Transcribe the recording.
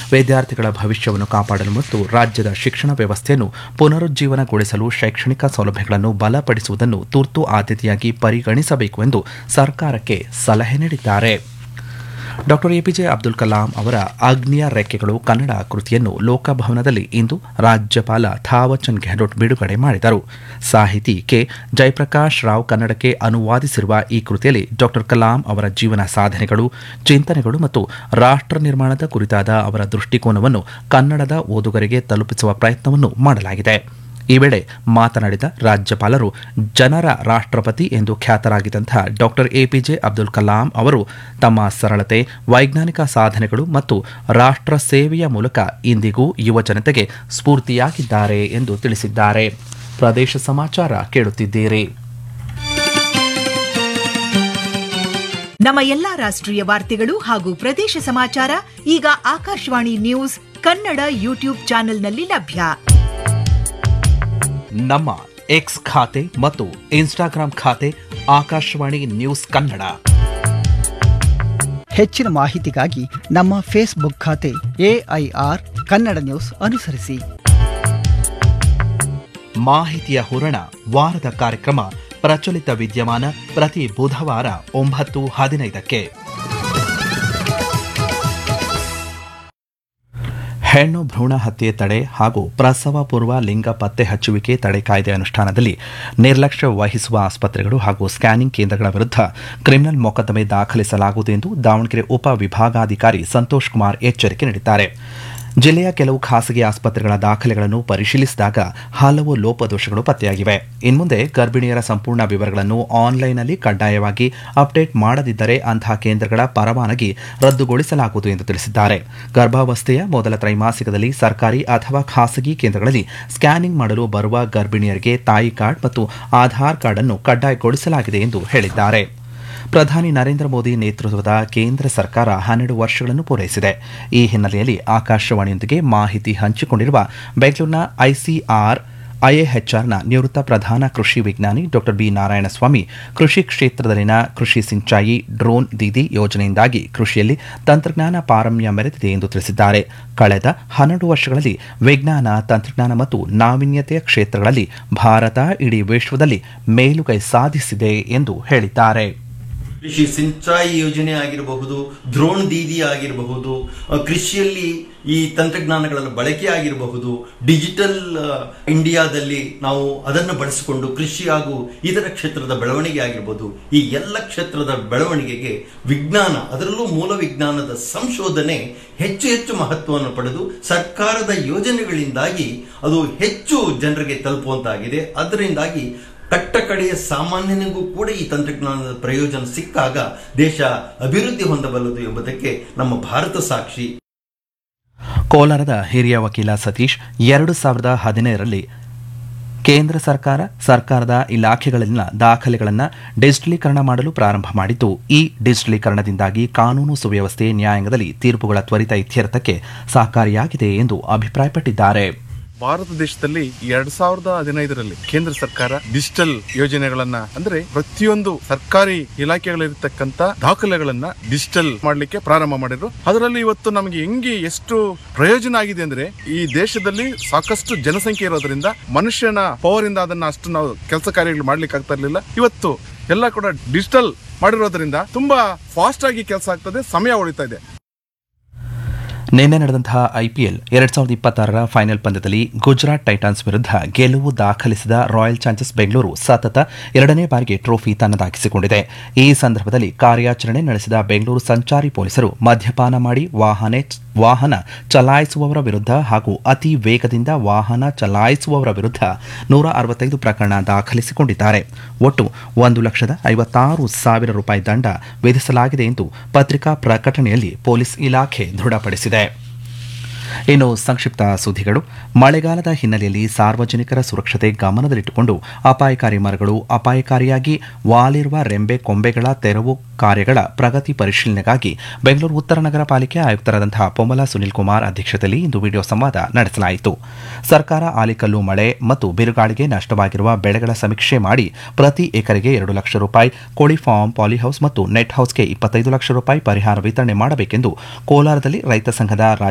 ವಿದ್ಯಾರ್ಥಿಗಳ ಭವಿಷ್ಯವನ್ನು ಕಾಪಾಡಲು ಮತ್ತು ರಾಜ್ಯದ ಶಿಕ್ಷಣ ವ್ಯವಸ್ಥೆಯನ್ನು ಪುನರುಜ್ಜೀವನಗೊಳಿಸಲು ಶೈಕ್ಷಣಿಕ ಸೌಲಭ್ಯಗಳನ್ನು ಬಲಪಡಿಸುವುದನ್ನು ತುರ್ತು ಆದ್ಯತೆಯಾಗಿ ಪರಿಗಣಿಸಬೇಕು ಎಂದು ಸರ್ಕಾರಕ್ಕೆ ಸಲಹೆ ನೀಡಿದ್ದಾರೆ ಡಾಕ್ಟರ್ ಎಪಿಜೆ ಅಬ್ದುಲ್ ಕಲಾಂ ಅವರ ಅಗ್ನಿಯ ರೆಕ್ಕೆಗಳು ಕನ್ನಡ ಕೃತಿಯನ್ನು ಲೋಕಭವನದಲ್ಲಿ ಇಂದು ರಾಜ್ಯಪಾಲ ಥಾವರ್ಚಂದ್ ಗೆಹ್ಲೋಟ್ ಬಿಡುಗಡೆ ಮಾಡಿದರು ಸಾಹಿತಿ ಕೆ ಜಯಪ್ರಕಾಶ್ ರಾವ್ ಕನ್ನಡಕ್ಕೆ ಅನುವಾದಿಸಿರುವ ಈ ಕೃತಿಯಲ್ಲಿ ಡಾಕ್ಟರ್ ಕಲಾಂ ಅವರ ಜೀವನ ಸಾಧನೆಗಳು ಚಿಂತನೆಗಳು ಮತ್ತು ರಾಷ್ಟ್ರ ನಿರ್ಮಾಣದ ಕುರಿತಾದ ಅವರ ದೃಷ್ಟಿಕೋನವನ್ನು ಕನ್ನಡದ ಓದುಗರಿಗೆ ತಲುಪಿಸುವ ಪ್ರಯತ್ನವನ್ನು ಮಾಡಲಾಗಿದೆ ಈ ವೇಳೆ ಮಾತನಾಡಿದ ರಾಜ್ಯಪಾಲರು ಜನರ ರಾಷ್ಟ್ರಪತಿ ಎಂದು ಖ್ಯಾತರಾಗಿದ್ದಂಥ ಡಾಕ್ಟರ್ ಎಪಿಜೆ ಅಬ್ದುಲ್ ಕಲಾಂ ಅವರು ತಮ್ಮ ಸರಳತೆ ವೈಜ್ಞಾನಿಕ ಸಾಧನೆಗಳು ಮತ್ತು ರಾಷ್ಟ್ರ ಸೇವೆಯ ಮೂಲಕ ಇಂದಿಗೂ ಯುವ ಜನತೆಗೆ ಸ್ಫೂರ್ತಿಯಾಗಿದ್ದಾರೆ ಎಂದು ತಿಳಿಸಿದ್ದಾರೆ ಪ್ರದೇಶ ಸಮಾಚಾರ ಕೇಳುತ್ತಿದ್ದೀರಿ ನಮ್ಮ ಎಲ್ಲಾ ರಾಷ್ಟ್ರೀಯ ವಾರ್ತೆಗಳು ಹಾಗೂ ಪ್ರದೇಶ ಸಮಾಚಾರ ಈಗ ಆಕಾಶವಾಣಿ ನ್ಯೂಸ್ ಕನ್ನಡ ಯೂಟ್ಯೂಬ್ ಚಾನೆಲ್ನಲ್ಲಿ ಲಭ್ಯ ನಮ್ಮ ಎಕ್ಸ್ ಖಾತೆ ಮತ್ತು ಇನ್ಸ್ಟಾಗ್ರಾಂ ಖಾತೆ ಆಕಾಶವಾಣಿ ನ್ಯೂಸ್ ಕನ್ನಡ ಹೆಚ್ಚಿನ ಮಾಹಿತಿಗಾಗಿ ನಮ್ಮ ಫೇಸ್ಬುಕ್ ಖಾತೆ ಎಐಆರ್ ಕನ್ನಡ ನ್ಯೂಸ್ ಅನುಸರಿಸಿ ಮಾಹಿತಿಯ ಹೂರಣ ವಾರದ ಕಾರ್ಯಕ್ರಮ ಪ್ರಚಲಿತ ವಿದ್ಯಮಾನ ಪ್ರತಿ ಬುಧವಾರ ಒಂಬತ್ತು ಹದಿನೈದಕ್ಕೆ ಹೆಣ್ಣು ಭ್ರೂಣ ಹತ್ಯೆ ತಡೆ ಹಾಗೂ ಪ್ರಸವ ಪೂರ್ವ ಲಿಂಗ ಪತ್ತೆ ಹಚ್ಚುವಿಕೆ ತಡೆ ಕಾಯ್ದೆ ಅನುಷ್ಠಾನದಲ್ಲಿ ನಿರ್ಲಕ್ಷ್ಯ ವಹಿಸುವ ಆಸ್ಪತ್ರೆಗಳು ಹಾಗೂ ಸ್ಕ್ಯಾನಿಂಗ್ ಕೇಂದ್ರಗಳ ವಿರುದ್ಧ ಕ್ರಿಮಿನಲ್ ಮೊಕದ್ದಮೆ ದಾಖಲಿಸಲಾಗುವುದು ಎಂದು ದಾವಣಗೆರೆ ಉಪ ವಿಭಾಗಾಧಿಕಾರಿ ಸಂತೋಷ್ ಕುಮಾರ್ ಎಚ್ಚರಿಕೆ ನೀಡಿದ್ದಾರೆ ಜಿಲ್ಲೆಯ ಕೆಲವು ಖಾಸಗಿ ಆಸ್ಪತ್ರೆಗಳ ದಾಖಲೆಗಳನ್ನು ಪರಿಶೀಲಿಸಿದಾಗ ಹಲವು ಲೋಪದೋಷಗಳು ಪತ್ತೆಯಾಗಿವೆ ಇನ್ಮುಂದೆ ಗರ್ಭಿಣಿಯರ ಸಂಪೂರ್ಣ ವಿವರಗಳನ್ನು ಆನ್ಲೈನ್ನಲ್ಲಿ ಕಡ್ಡಾಯವಾಗಿ ಅಪ್ಡೇಟ್ ಮಾಡದಿದ್ದರೆ ಅಂತಹ ಕೇಂದ್ರಗಳ ಪರವಾನಗಿ ರದ್ದುಗೊಳಿಸಲಾಗುವುದು ಎಂದು ತಿಳಿಸಿದ್ದಾರೆ ಗರ್ಭಾವಸ್ಥೆಯ ಮೊದಲ ತ್ರೈಮಾಸಿಕದಲ್ಲಿ ಸರ್ಕಾರಿ ಅಥವಾ ಖಾಸಗಿ ಕೇಂದ್ರಗಳಲ್ಲಿ ಸ್ಕ್ಯಾನಿಂಗ್ ಮಾಡಲು ಬರುವ ಗರ್ಭಿಣಿಯರಿಗೆ ತಾಯಿ ಕಾರ್ಡ್ ಮತ್ತು ಆಧಾರ್ ಕಾರ್ಡ್ ಅನ್ನು ಕಡ್ಡಾಯಗೊಳಿಸಲಾಗಿದೆ ಎಂದು ಹೇಳಿದ್ದಾರೆ ಪ್ರಧಾನಿ ನರೇಂದ್ರ ಮೋದಿ ನೇತೃತ್ವದ ಕೇಂದ್ರ ಸರ್ಕಾರ ಹನ್ನೆರಡು ವರ್ಷಗಳನ್ನು ಪೂರೈಸಿದೆ ಈ ಹಿನ್ನೆಲೆಯಲ್ಲಿ ಆಕಾಶವಾಣಿಯೊಂದಿಗೆ ಮಾಹಿತಿ ಹಂಚಿಕೊಂಡಿರುವ ಬೆಂಗಳೂರಿನ ಐಸಿಆರ್ ಐಎಎಚ್ಆರ್ನ ನಿವೃತ್ತ ಪ್ರಧಾನ ಕೃಷಿ ವಿಜ್ಞಾನಿ ಡಾಕ್ಟರ್ ಬಿ ನಾರಾಯಣಸ್ವಾಮಿ ಕೃಷಿ ಕ್ಷೇತ್ರದಲ್ಲಿನ ಕೃಷಿ ಸಿಂಚಾಯಿ ಡ್ರೋನ್ ದೀದಿ ಯೋಜನೆಯಿಂದಾಗಿ ಕೃಷಿಯಲ್ಲಿ ತಂತ್ರಜ್ಞಾನ ಪಾರಮ್ಯ ಮೆರೆದಿದೆ ಎಂದು ತಿಳಿಸಿದ್ದಾರೆ ಕಳೆದ ಹನ್ನೆರಡು ವರ್ಷಗಳಲ್ಲಿ ವಿಜ್ಞಾನ ತಂತ್ರಜ್ಞಾನ ಮತ್ತು ನಾವೀನ್ಯತೆಯ ಕ್ಷೇತ್ರಗಳಲ್ಲಿ ಭಾರತ ಇಡೀ ವಿಶ್ವದಲ್ಲಿ ಮೇಲುಗೈ ಸಾಧಿಸಿದೆ ಎಂದು ಹೇಳಿದ್ದಾರೆ ಕೃಷಿ ಸಿಂಚಾಯಿ ಯೋಜನೆ ಆಗಿರಬಹುದು ದ್ರೋಣ್ ದೀದಿ ಆಗಿರಬಹುದು ಅ, ಕೃಷಿಯಲ್ಲಿ ಈ ತಂತ್ರಜ್ಞಾನಗಳ ಬಳಕೆ ಆಗಿರಬಹುದು ಡಿಜಿಟಲ್ ಅ, ಇಂಡಿಯಾದಲ್ಲಿ ನಾವು ಅದನ್ನು ಬಳಸಿಕೊಂಡು ಕೃಷಿ ಹಾಗೂ ಇತರ ಕ್ಷೇತ್ರದ ಬೆಳವಣಿಗೆ ಆಗಿರಬಹುದು ಈ ಎಲ್ಲ ಕ್ಷೇತ್ರದ ಬೆಳವಣಿಗೆಗೆ ವಿಜ್ಞಾನ ಅದರಲ್ಲೂ ಮೂಲ ವಿಜ್ಞಾನದ ಸಂಶೋಧನೆ ಹೆಚ್ಚು ಹೆಚ್ಚು ಮಹತ್ವವನ್ನು ಪಡೆದು ಸರ್ಕಾರದ ಯೋಜನೆಗಳಿಂದಾಗಿ ಅದು ಹೆಚ್ಚು ಜನರಿಗೆ ತಲುಪುವಂತಾಗಿದೆ ಅದರಿಂದಾಗಿ ಕಟ್ಟ ಕಡೆಯ ಸಾಮಾನ್ಯನಿಗೂ ಕೂಡ ಈ ತಂತ್ರಜ್ಞಾನದ ಪ್ರಯೋಜನ ಸಿಕ್ಕಾಗ ದೇಶ ಅಭಿವೃದ್ಧಿ ಹೊಂದಬಲ್ಲದು ಎಂಬುದಕ್ಕೆ ನಮ್ಮ ಭಾರತ ಸಾಕ್ಷಿ ಕೋಲಾರದ ಹಿರಿಯ ವಕೀಲ ಸತೀಶ್ ಎರಡು ಸಾವಿರದ ಹದಿನೈದರಲ್ಲಿ ಕೇಂದ್ರ ಸರ್ಕಾರ ಸರ್ಕಾರದ ಇಲಾಖೆಗಳಲ್ಲಿನ ದಾಖಲೆಗಳನ್ನು ಡಿಜಿಟಲೀಕರಣ ಮಾಡಲು ಪ್ರಾರಂಭ ಮಾಡಿದ್ದು ಈ ಡಿಜಿಟಲೀಕರಣದಿಂದಾಗಿ ಕಾನೂನು ಸುವ್ಯವಸ್ಥೆ ನ್ಯಾಯಾಂಗದಲ್ಲಿ ತೀರ್ಪುಗಳ ತ್ವರಿತ ಇತ್ಯರ್ಥಕ್ಕೆ ಸಹಕಾರಿಯಾಗಿದೆ ಎಂದು ಅಭಿಪ್ರಾಯಪಟ್ಟಿದ್ದಾರೆ ಭಾರತ ದೇಶದಲ್ಲಿ ಎರಡ್ ಸಾವಿರದ ಹದಿನೈದರಲ್ಲಿ ಕೇಂದ್ರ ಸರ್ಕಾರ ಡಿಜಿಟಲ್ ಯೋಜನೆಗಳನ್ನ ಅಂದ್ರೆ ಪ್ರತಿಯೊಂದು ಸರ್ಕಾರಿ ಇಲಾಖೆಗಳಿರ್ತಕ್ಕಂತ ದಾಖಲೆಗಳನ್ನ ಡಿಜಿಟಲ್ ಮಾಡ್ಲಿಕ್ಕೆ ಪ್ರಾರಂಭ ಮಾಡಿದ್ರು ಅದರಲ್ಲಿ ಇವತ್ತು ನಮಗೆ ಹೆಂಗೆ ಎಷ್ಟು ಪ್ರಯೋಜನ ಆಗಿದೆ ಅಂದ್ರೆ ಈ ದೇಶದಲ್ಲಿ ಸಾಕಷ್ಟು ಜನಸಂಖ್ಯೆ ಇರೋದ್ರಿಂದ ಮನುಷ್ಯನ ಪವರ್ ಇಂದ ಅದನ್ನ ಅಷ್ಟು ನಾವು ಕೆಲಸ ಕಾರ್ಯಗಳು ಮಾಡ್ಲಿಕ್ಕೆ ಆಗ್ತಾ ಇರ್ಲಿಲ್ಲ ಇವತ್ತು ಎಲ್ಲ ಕೂಡ ಡಿಜಿಟಲ್ ಮಾಡಿರೋದ್ರಿಂದ ತುಂಬಾ ಫಾಸ್ಟ್ ಆಗಿ ಕೆಲಸ ಆಗ್ತದೆ ಸಮಯ ಉಳಿತಾ ಇದೆ ನಿನ್ನೆ ನಡೆದಂತಹ ಐಪಿಎಲ್ ಎರಡ್ ಸಾವಿರದ ಇಪ್ಪತ್ತಾರರ ಫೈನಲ್ ಪಂದ್ಯದಲ್ಲಿ ಗುಜರಾತ್ ಟೈಟಾನ್ಸ್ ವಿರುದ್ಧ ಗೆಲುವು ದಾಖಲಿಸಿದ ರಾಯಲ್ ಚಾಲೆಂಜರ್ಸ್ ಬೆಂಗಳೂರು ಸತತ ಎರಡನೇ ಬಾರಿಗೆ ಟ್ರೋಫಿ ತನ್ನದಾಗಿಸಿಕೊಂಡಿದೆ ಈ ಸಂದರ್ಭದಲ್ಲಿ ಕಾರ್ಯಾಚರಣೆ ನಡೆಸಿದ ಬೆಂಗಳೂರು ಸಂಚಾರಿ ಪೊಲೀಸರು ಮದ್ಯಪಾನ ಮಾಡಿ ವಾಹನ ವಾಹನ ಚಲಾಯಿಸುವವರ ವಿರುದ್ಧ ಹಾಗೂ ಅತಿ ವೇಗದಿಂದ ವಾಹನ ಚಲಾಯಿಸುವವರ ವಿರುದ್ಧ ನೂರ ಅರವತ್ತೈದು ಪ್ರಕರಣ ದಾಖಲಿಸಿಕೊಂಡಿದ್ದಾರೆ ಒಟ್ಟು ಒಂದು ಲಕ್ಷದ ಐವತ್ತಾರು ಸಾವಿರ ರೂಪಾಯಿ ದಂಡ ವಿಧಿಸಲಾಗಿದೆ ಎಂದು ಪತ್ರಿಕಾ ಪ್ರಕಟಣೆಯಲ್ಲಿ ಪೊಲೀಸ್ ಇಲಾಖೆ ದೃಢಪಡಿಸಿದೆ ಇನ್ನು ಸಂಕ್ಷಿಪ್ತ ಸುದ್ದಿಗಳು ಮಳೆಗಾಲದ ಹಿನ್ನೆಲೆಯಲ್ಲಿ ಸಾರ್ವಜನಿಕರ ಸುರಕ್ಷತೆ ಗಮನದಲ್ಲಿಟ್ಟುಕೊಂಡು ಅಪಾಯಕಾರಿ ಮರಗಳು ಅಪಾಯಕಾರಿಯಾಗಿ ವಾಲಿರುವ ರೆಂಬೆ ಕೊಂಬೆಗಳ ತೆರವು ಕಾರ್ಯಗಳ ಪ್ರಗತಿ ಪರಿಶೀಲನೆಗಾಗಿ ಬೆಂಗಳೂರು ಉತ್ತರ ನಗರ ಪಾಲಿಕೆ ಆಯುಕ್ತರಾದಂತಹ ಪೊಮ್ಮಲ ಸುನಿಲ್ ಕುಮಾರ್ ಅಧ್ಯಕ್ಷತೆಯಲ್ಲಿ ಇಂದು ವಿಡಿಯೋ ಸಂವಾದ ನಡೆಸಲಾಯಿತು ಸರ್ಕಾರ ಆಲಿಕಲ್ಲು ಮಳೆ ಮತ್ತು ಬಿರುಗಾಳಿಗೆ ನಷ್ಟವಾಗಿರುವ ಬೆಳೆಗಳ ಸಮೀಕ್ಷೆ ಮಾಡಿ ಪ್ರತಿ ಎಕರೆಗೆ ಎರಡು ಲಕ್ಷ ರೂಪಾಯಿ ಕೋಳಿ ಫಾರ್ಮ್ ಪಾಲಿಹೌಸ್ ಮತ್ತು ನೆಟ್ ಹೌಸ್ಗೆ ಇಪ್ಪತ್ತೈದು ಲಕ್ಷ ರೂಪಾಯಿ ಪರಿಹಾರ ವಿತರಣೆ ಮಾಡಬೇಕೆಂದು ಕೋಲಾರದಲ್ಲಿ ರೈತ ಸಂಘದ